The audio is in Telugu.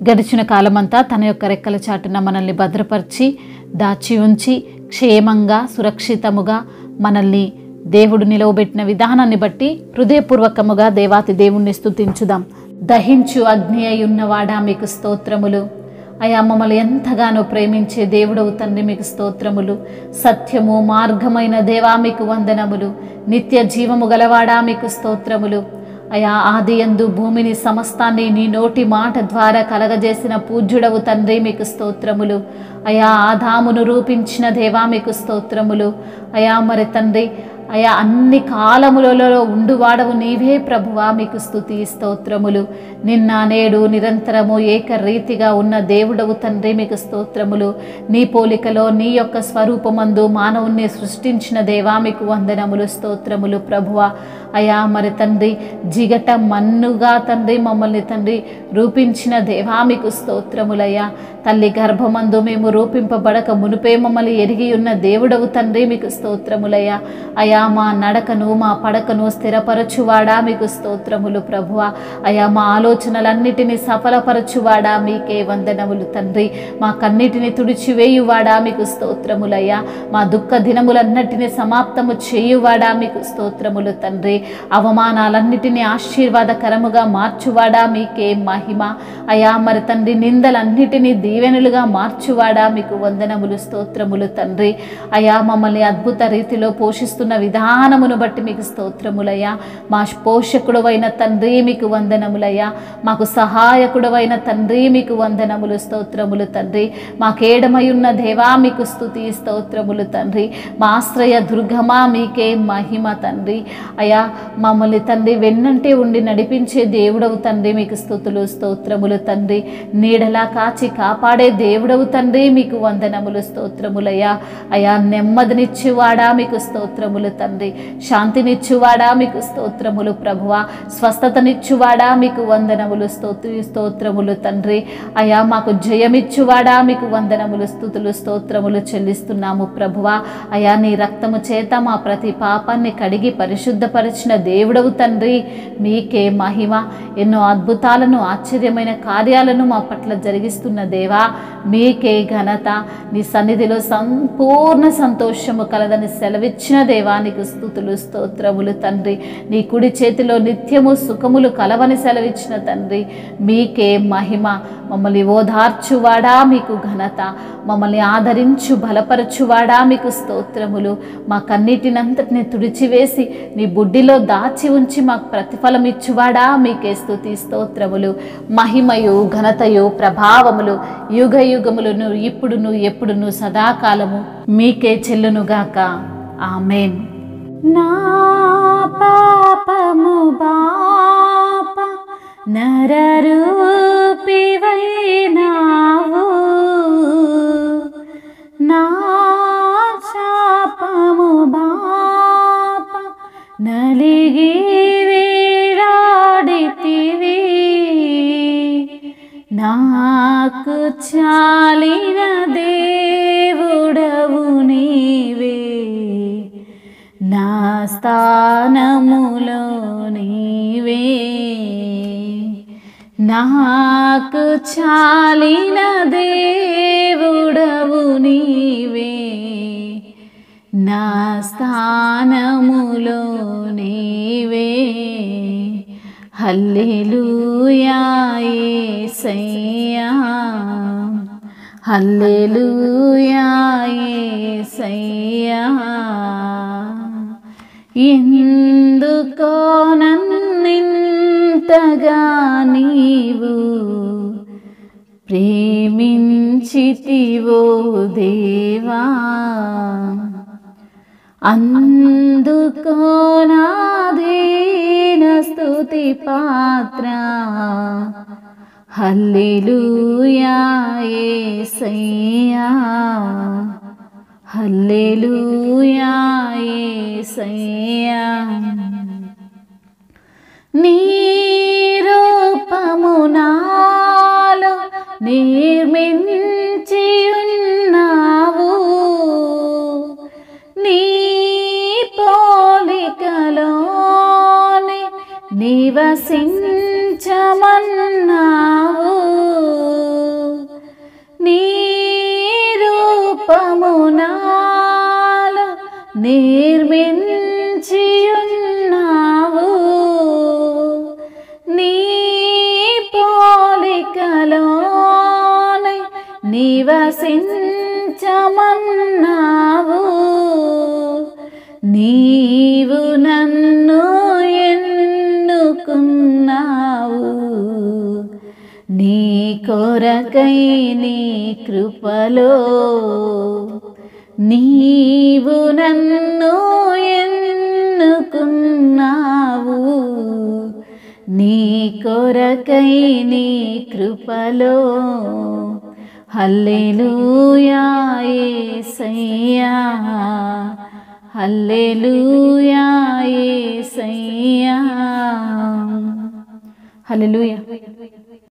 గడిచిన కాలమంతా తన యొక్క రెక్కల చాటున మనల్ని భద్రపరిచి దాచి ఉంచి క్షేమంగా సురక్షితముగా మనల్ని దేవుడు నిలవబెట్టిన విధానాన్ని బట్టి హృదయపూర్వకముగా దేవాతి దేవుణ్ణి స్తుతించుదాం దహించు అగ్ని అయి ఉన్నవాడా మీకు స్తోత్రములు అయా మమ్మల్ని ఎంతగానో ప్రేమించే దేవుడవు తండ్రి మీకు స్తోత్రములు సత్యము మార్గమైన దేవా మీకు వందనములు నిత్య జీవము గలవాడా మీకు స్తోత్రములు అయా ఆది యందు భూమిని సమస్తాన్ని నీ నోటి మాట ద్వారా కలగజేసిన పూజ్యుడవు తండ్రి మీకు స్తోత్రములు అయా ఆదామును రూపించిన దేవా మీకు స్తోత్రములు అయా మరి తండ్రి అయా అన్ని కాలములలో ఉండువాడవు నీవే ప్రభువా మీకు స్తుతి స్తోత్రములు నిన్న నేడు నిరంతరము ఏకరీతిగా ఉన్న దేవుడవు తండ్రి మీకు స్తోత్రములు నీ పోలికలో నీ యొక్క స్వరూపమందు మానవుణ్ణి సృష్టించిన దేవా మీకు వందనములు స్తోత్రములు ప్రభువా అయా మరి తండ్రి జిగట మన్నుగా తండ్రి మమ్మల్ని తండ్రి రూపించిన దేవా మీకు స్తోత్రములయ్యా తల్లి గర్భమందు మేము రూపింపబడక మునుపే మమ్మల్ని ఎరిగి ఉన్న దేవుడవు తండ్రి మీకు స్తోత్రములయ్యా అయా మా నడకను మా పడకను స్థిరపరచువాడా మీకు స్తోత్రములు ప్రభువా అయా మా ఆలోచనలన్నిటినీ సఫలపరచువాడా మీకే వందనములు తండ్రి మా కన్నిటిని తుడిచివేయువాడా మీకు స్తోత్రములయ్యా మా దుఃఖ దినములన్నిటినీ సమాప్తము చేయువాడా మీకు స్తోత్రములు తండ్రి అవమానాలన్నిటినీ ఆశీర్వాదకరముగా మార్చువాడా మీకే మహిమ అయా మరి తండ్రి నిందలన్నిటినీ దీవెనలుగా మార్చువాడా మీకు వందనములు స్తోత్రములు తండ్రి అయా మమ్మల్ని అద్భుత రీతిలో పోషిస్తున్న విధానమును బట్టి మీకు స్తోత్రములయ్యా మా పోషకుడవైన తండ్రి మీకు వందనములయ్యా మాకు సహాయకుడవైన తండ్రి మీకు వందనములు స్తోత్రములు తండ్రి మాకేడమై ఉన్న దేవా మీకు స్తుతి స్తోత్రములు తండ్రి మా ఆశ్రయ దుర్గమా మీకే మహిమ తండ్రి అయా మమ్మల్ని తండ్రి వెన్నంటే ఉండి నడిపించే దేవుడవు తండ్రి మీకు స్తుతులు స్తోత్రములు తండ్రి నీడలా కాచి కాపాడే దేవుడవు తండ్రి మీకు వందనములు స్తోత్రములయ్యా అయా నెమ్మదినిచ్చువాడా మీకు స్తోత్రములు తండ్రి శాంతినిచ్చువాడా మీకు స్తోత్రములు ప్రభువా స్వస్థతనిచ్చువాడా మీకు వందనములు స్తోత్ర స్తోత్రములు తండ్రి అయా మాకు జయమిచ్చువాడా మీకు వందనములు స్థుతులు స్తోత్రములు చెల్లిస్తున్నాము ప్రభువా అయా నీ రక్తము చేత మా ప్రతి పాపాన్ని కడిగి పరిశుద్ధపరిచిన దేవుడవు తండ్రి మీకే మహిమ ఎన్నో అద్భుతాలను ఆశ్చర్యమైన కార్యాలను మా పట్ల జరిగిస్తున్న దేవా మీకే ఘనత నీ సన్నిధిలో సంపూర్ణ సంతోషము కలదని సెలవిచ్చిన దేవానికి స్థుతులు స్తోత్రములు తండ్రి నీ కుడి చేతిలో నిత్యము సుఖములు కలవని సెలవిచ్చిన తండ్రి మీకే మహిమ మమ్మల్ని ఓదార్చువాడా మీకు ఘనత మమ్మల్ని ఆదరించు బలపరచువాడా మీకు స్తోత్రములు మా కన్నీటినంతటిని తుడిచివేసి నీ బుడ్డిలో దాచి ఉంచి మాకు ప్రతిఫలం ఇచ్చువాడా మీకే స్తుతి స్తోత్రములు మహిమయు ఘనతయు ప్రభావములు యుగ యుగములను ఇప్పుడును ఎప్పుడును సదాకాలము మీకే చెల్లునుగాక ఆమెన్ నా పాపము బాప నరరూపివైనావు నా శాపము బాప నలిగి వేలాడితివి నాకు చాలిన దేవుడవు నీవే నా స్థానములో నీవే నాకు చాలిన దేవుడవు నీవే నా స్థానములో నీవే హల్లెలూయా యేసయ్యా హల్లెలూయా యేసయ్యా ఎందుకో నన్నింతగా నీవు ప్రేమించితివో దేవా అందుకో నాదీన స్తుతి పాత్ర హల్లెలూయా యేసయ్యా హల్లెలూయా యేసయ్యా నీ రూపము నాలో నిర్మించి ఉన్నావు నీ పోలికలోని నివసించమన్నావు నివసించమన్నావు నీవు నన్ను ఎన్నుకున్నావు నీ కొరకై నీ కృపలో నీవు నన్ను ఎన్నుకున్నావు నీ కొరకై నీ కృపలో హల్లెలూయా యేసయ్యా హల్లెలూయా యేసయ్యా హల్లెలూయా